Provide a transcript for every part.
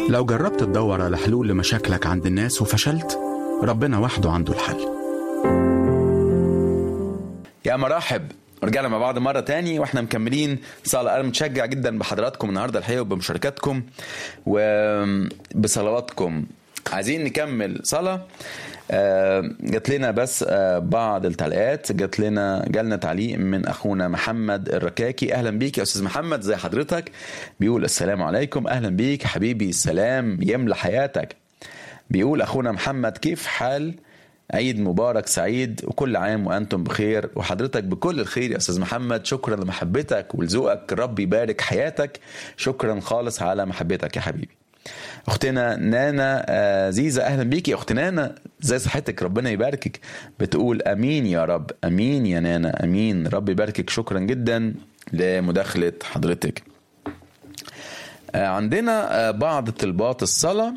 لو جربت تدور على حلول لمشاكلك عند الناس وفشلت ربنا وحده عنده الحل يا مرحب رجعنا مع بعض مرة تاني واحنا مكملين صلاة أنا متشجع جدا بحضراتكم النهاردة الحقيقة وبمشاركاتكم وبصلواتكم عايزين نكمل صلاة آه، جات لنا بس آه، بعض التعليقات جات لنا جالنا تعليق من اخونا محمد الركاكي اهلا بيك يا استاذ محمد زي حضرتك بيقول السلام عليكم اهلا بيك حبيبي السلام يملى حياتك بيقول اخونا محمد كيف حال عيد مبارك سعيد وكل عام وانتم بخير وحضرتك بكل الخير يا استاذ محمد شكرا لمحبتك ولذوقك رب يبارك حياتك شكرا خالص على محبتك يا حبيبي اختنا نانا آه، زيزة اهلا بيكي يا اخت نانا ازي صحتك ربنا يباركك بتقول امين يا رب امين يا نانا امين رب يباركك شكرا جدا لمداخلة حضرتك آه، عندنا آه، بعض طلبات الصلاة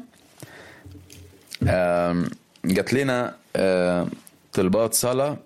آم، جات لنا آه، طلبات صلاة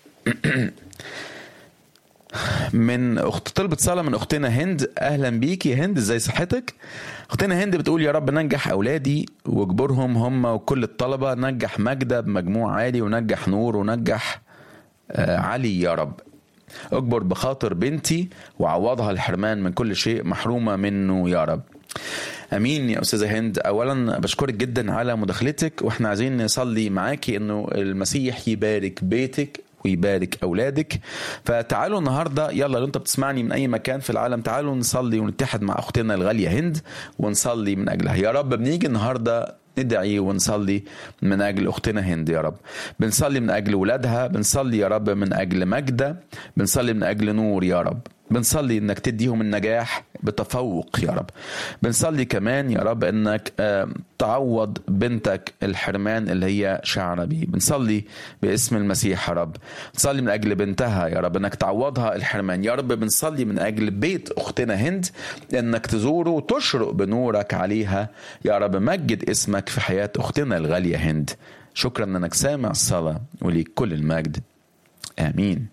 من اخت طلبت صلاه من اختنا هند اهلا بيكي يا هند ازاي صحتك اختنا هند بتقول يا رب ننجح اولادي واجبرهم هم وكل الطلبه نجح ماجده بمجموع عالي ونجح نور ونجح آه، علي يا رب اجبر بخاطر بنتي وعوضها الحرمان من كل شيء محرومه منه يا رب امين يا استاذه هند اولا بشكرك جدا على مداخلتك واحنا عايزين نصلي معاكي انه المسيح يبارك بيتك ويبارك اولادك فتعالوا النهارده يلا لو انت بتسمعني من اي مكان في العالم تعالوا نصلي ونتحد مع اختنا الغاليه هند ونصلي من اجلها يا رب بنيجي النهارده ندعي ونصلي من اجل اختنا هند يا رب بنصلي من اجل ولادها بنصلي يا رب من اجل مجده بنصلي من اجل نور يا رب بنصلي انك تديهم النجاح بتفوق يا رب بنصلي كمان يا رب انك آه، تعوض بنتك الحرمان اللي هي شعره بيه بنصلي باسم المسيح يا رب بنصلي من اجل بنتها يا رب انك تعوضها الحرمان يا رب بنصلي من اجل بيت اختنا هند انك تزوره وتشرق بنورك عليها يا رب مجد اسمك في حياه اختنا الغاليه هند شكرا انك سامع الصلاه وليك كل المجد امين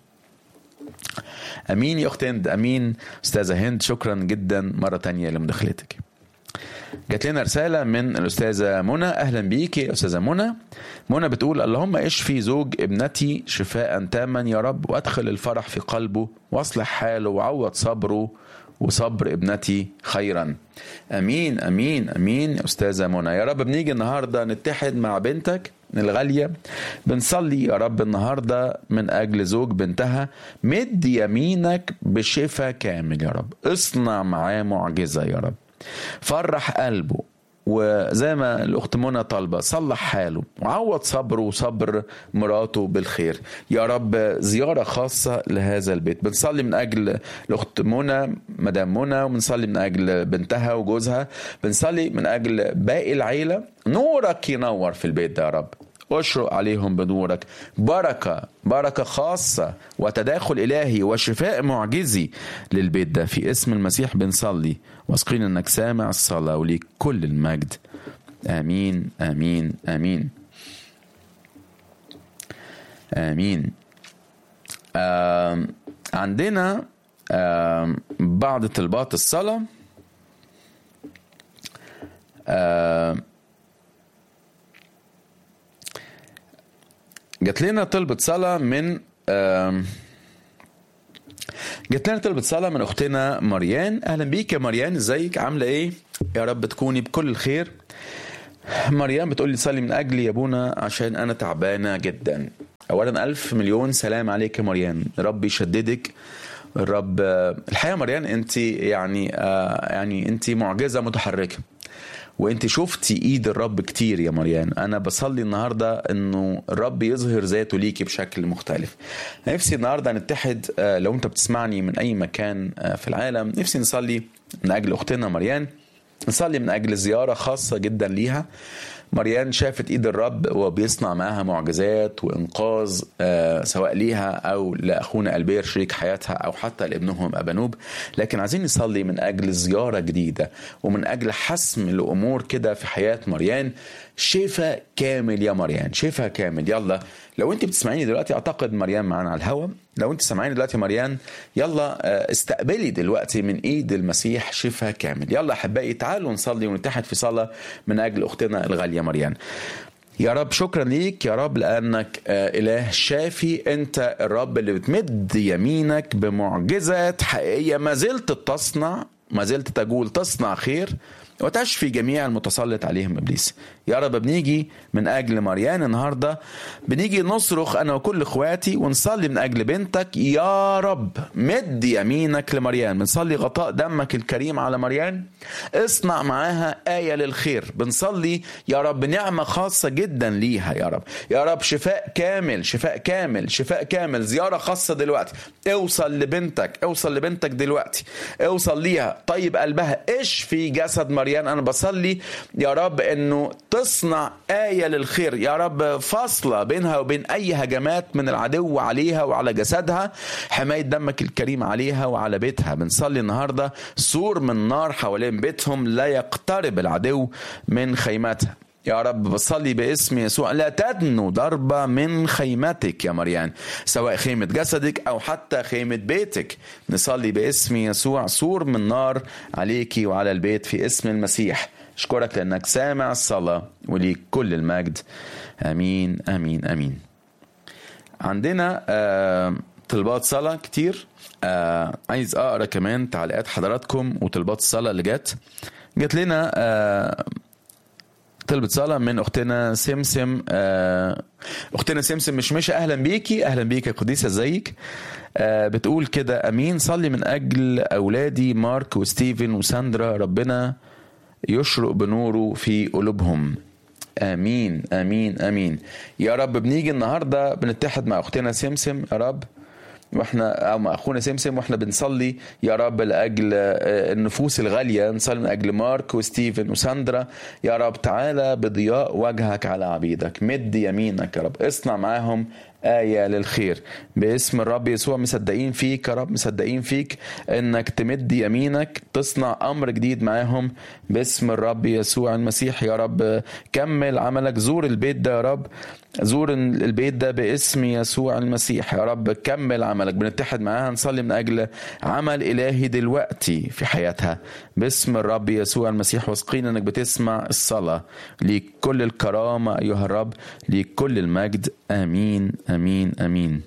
امين يا اخت هند امين استاذه هند شكرا جدا مره تانية لمداخلتك جات لنا رساله من الاستاذه منى اهلا بيك يا استاذه منى منى بتقول اللهم اشفي زوج ابنتي شفاء تاما يا رب وادخل الفرح في قلبه واصلح حاله وعوض صبره وصبر ابنتي خيرا امين امين امين يا استاذه منى يا رب بنيجي النهارده نتحد مع بنتك الغاليه بنصلي يا رب النهارده من اجل زوج بنتها مد يمينك بشفاء كامل يا رب اصنع معاه معجزه يا رب فرح قلبه وزي ما الاخت منى طالبه صلح حاله وعوض صبره وصبر مراته بالخير يا رب زياره خاصه لهذا البيت بنصلي من اجل الاخت منى مدام منى وبنصلي من اجل بنتها وجوزها بنصلي من اجل باقي العيله نورك ينور في البيت ده يا رب اشرق عليهم بنورك بركة بركة خاصة وتداخل إلهي وشفاء معجزي للبيت ده في اسم المسيح بنصلي واثقين انك سامع الصلاة وليك كل المجد آمين آمين آمين آمين آم عندنا آم بعض طلبات الصلاة آم جات لنا طلبة صلاة من آم، جات لنا طلبة صلاة من أختنا مريان أهلا بيك يا مريان ازيك عاملة إيه؟ يا رب تكوني بكل الخير مريم بتقول لي صلي من أجلي يا أبونا عشان أنا تعبانة جدا أولا ألف مليون سلام عليك يا مريان ربي يشددك الرب الحقيقة مريان أنت يعني آه، يعني أنت معجزة متحركة وانت شفتي ايد الرب كتير يا مريان انا بصلي النهارده انه الرب يظهر ذاته ليكي بشكل مختلف نفسي النهارده نتحد آه، لو انت بتسمعني من اي مكان آه، في العالم نفسي نصلي من اجل اختنا مريان نصلي من اجل زياره خاصه جدا ليها مريان شافت ايد الرب وهو بيصنع معاها معجزات وانقاذ آه سواء ليها او لاخونا البير شريك حياتها او حتى لابنهم ابانوب لكن عايزين نصلي من اجل زياره جديده ومن اجل حسم الامور كده في حياه مريان شفاء كامل يا مريان شفاء كامل يلا لو انت بتسمعيني دلوقتي اعتقد مريان معانا على الهوا لو انت سامعيني دلوقتي مريان يلا استقبلي دلوقتي من ايد المسيح شفاء كامل يلا احبائي تعالوا نصلي ونتحد في صلاه من اجل اختنا الغاليه مريان يا رب شكرا ليك يا رب لانك اله شافي انت الرب اللي بتمد يمينك بمعجزات حقيقيه ما زلت تصنع ما زلت تقول تصنع خير وتشفي جميع المتسلط عليهم ابليس يا رب بنيجي من اجل مريان النهارده بنيجي نصرخ انا وكل اخواتي ونصلي من اجل بنتك يا رب مد يمينك لمريان بنصلي غطاء دمك الكريم على مريان اصنع معاها آية للخير بنصلي يا رب نعمة خاصة جدا ليها يا رب يا رب شفاء كامل شفاء كامل شفاء كامل زيارة خاصة دلوقتي اوصل لبنتك اوصل لبنتك دلوقتي اوصل ليها طيب قلبها اشفي جسد مريان انا بصلي يا رب انه تصنع آية للخير يا رب فاصلة بينها وبين أي هجمات من العدو عليها وعلى جسدها حماية دمك الكريم عليها وعلى بيتها بنصلي النهاردة سور من نار حوالين بيتهم لا يقترب العدو من خيمتها يا رب بصلي باسم يسوع لا تدنو ضربة من خيمتك يا مريان سواء خيمة جسدك أو حتى خيمة بيتك نصلي باسم يسوع سور من نار عليكي وعلى البيت في اسم المسيح أشكرك لأنك سامع الصلاة وليك كل المجد آمين آمين آمين عندنا آه طلبات صلاة كتير آه عايز أقرأ كمان تعليقات حضراتكم وطلبات الصلاة اللي جت جت لنا آه طلبة صلاة من أختنا سمسم آه أختنا سمسم مش مش أهلا بيكي أهلا بيك يا قديسة ازيك آه بتقول كده أمين صلي من أجل أولادي مارك وستيفن وساندرا ربنا يشرق بنوره في قلوبهم امين امين امين يا رب بنيجي النهارده بنتحد مع اختنا سمسم يا رب واحنا او مع اخونا سمسم واحنا بنصلي يا رب لاجل النفوس الغاليه نصلي من اجل مارك وستيفن وساندرا يا رب تعالى بضياء وجهك على عبيدك مد يمينك يا رب اصنع معاهم آية للخير باسم الرب يسوع مصدقين فيك يا رب مصدقين فيك انك تمد يمينك تصنع امر جديد معاهم باسم الرب يسوع المسيح يا رب كمل عملك زور البيت ده يا رب زور البيت ده باسم يسوع المسيح يا رب كمل عملك بنتحد معاها نصلي من اجل عمل الهي دلوقتي في حياتها باسم الرب يسوع المسيح واثقين انك بتسمع الصلاه ليك كل الكرامه ايها الرب ليك كل المجد امين امين امين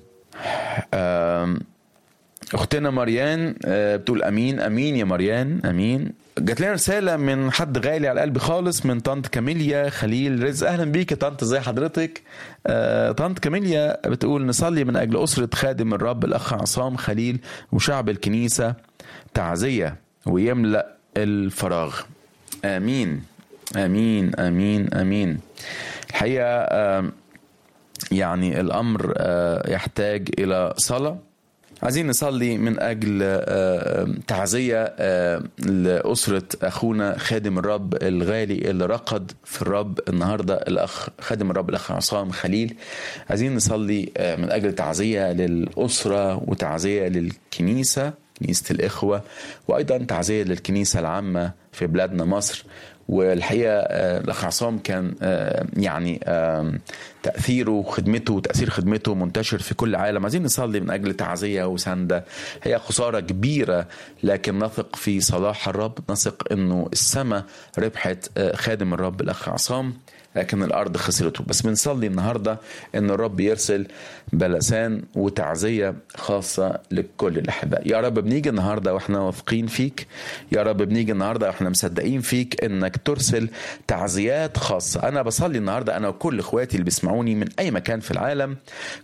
اختنا مريان بتقول امين امين يا مريان امين جات لنا رساله من حد غالي على قلبي خالص من طنط كاميليا خليل رزق اهلا بيك يا طنط ازي حضرتك آه طنط كاميليا بتقول نصلي من اجل اسره خادم الرب الاخ عصام خليل وشعب الكنيسه تعزيه ويملا الفراغ امين امين امين امين الحقيقه آه يعني الامر آه يحتاج الى صلاه عايزين نصلي من اجل تعزيه لاسره اخونا خادم الرب الغالي اللي رقد في الرب النهارده الاخ خادم الرب الاخ عصام خليل عايزين نصلي من اجل تعزيه للاسره وتعزيه للكنيسه كنيسه الاخوه وايضا تعزيه للكنيسه العامه في بلادنا مصر والحقيقه الاخ عصام كان يعني تاثيره وخدمته وتاثير خدمته منتشر في كل العالم عايزين نصلي من اجل تعزيه وسنده هي خساره كبيره لكن نثق في صلاح الرب نثق انه السماء ربحت خادم الرب الاخ عصام لكن الارض خسرته بس بنصلي النهارده ان الرب يرسل بلسان وتعزيه خاصه لكل الاحباء يا رب بنيجي النهارده واحنا واثقين فيك يا رب بنيجي النهارده واحنا مصدقين فيك انك ترسل تعزيات خاصه انا بصلي النهارده انا وكل اخواتي اللي بيسمعوني من اي مكان في العالم